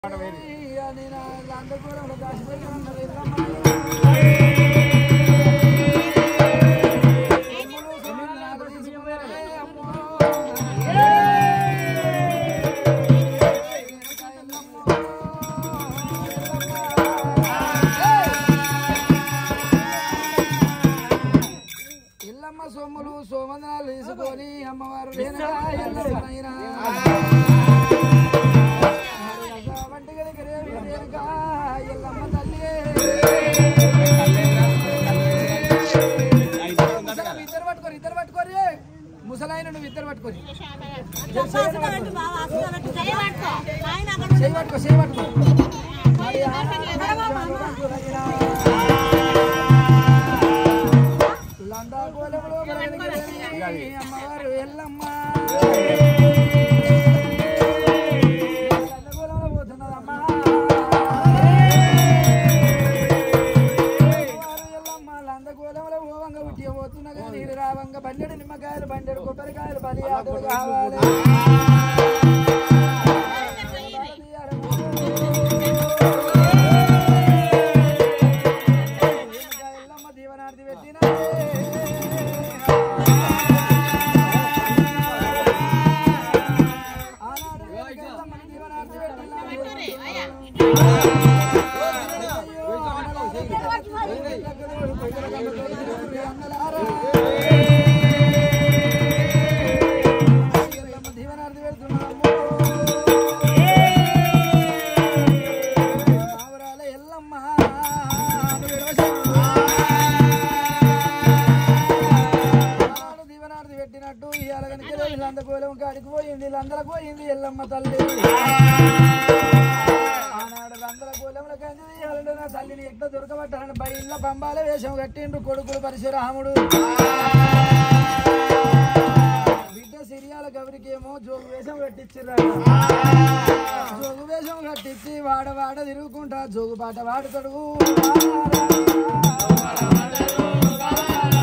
ఇల్లమ్మ సొమ్ములు సోమనాలు తీసుకొని అమ్మవారు లేనగా ఎల్లమ్మనైనా. మరి రస వంటి గనుక రేవి లేనగా ఎల్లమ్మ తల్లి. ముసలాయన ఇద్దరు పట్టుకోరు ఇద్దరు పట్టుకోరి ముసలాయన నువ్వు ఇద్దరు పట్టుకోరి చేయి పట్టుకో చేయి పట్టుకో మరి లండా కోలంలో బలగలిగినది అమ్మవారు ఎల్లమ్మ లండగోళంలో పోతున్నదమ్మా. అమ్మవారు ఎల్లమ్మ లండగోళంలో ఓవంగ ఉట్టి పోతున్నగా నీరు రావంగ బండెడు నిమ్మకాయలు బండెడు కొబ్బరికాయలు బలి ఆటలు కావాలి ఎల్లమ్మ దీవనార్థి పెట్టిన ఆనాడు ఎల్లమ్మని దీవనార్థి ఎల్లమ్మ దీవనార్థి పెడుతున్నాము మావరాల ఎల్లమ్మ ఆనాడు దీవనార్థి పెట్టినట్టు ఇవాళ కనుక వీళ్ళంద కోలం కాడికి పోయింది వీళ్ళందరూ పోయింది ఎల్లమ్మ తల్లి ఆనాడు రందల కోలంలో కంది ఇవాళ నా తల్లిని ఎట్లా దొరకబట్టాలని బయళ్ళ పంబాల వేషం కట్టిండ్రు కొడుకులు పరశురాముడు బిడ్డ సిరియాల గౌరికేమో జోగు వేషం కట్టించిర్రు జోగు వేషం కట్టించి వాడ వాడ తిరుగుకుంటా జోగు పాట వాడుతాడు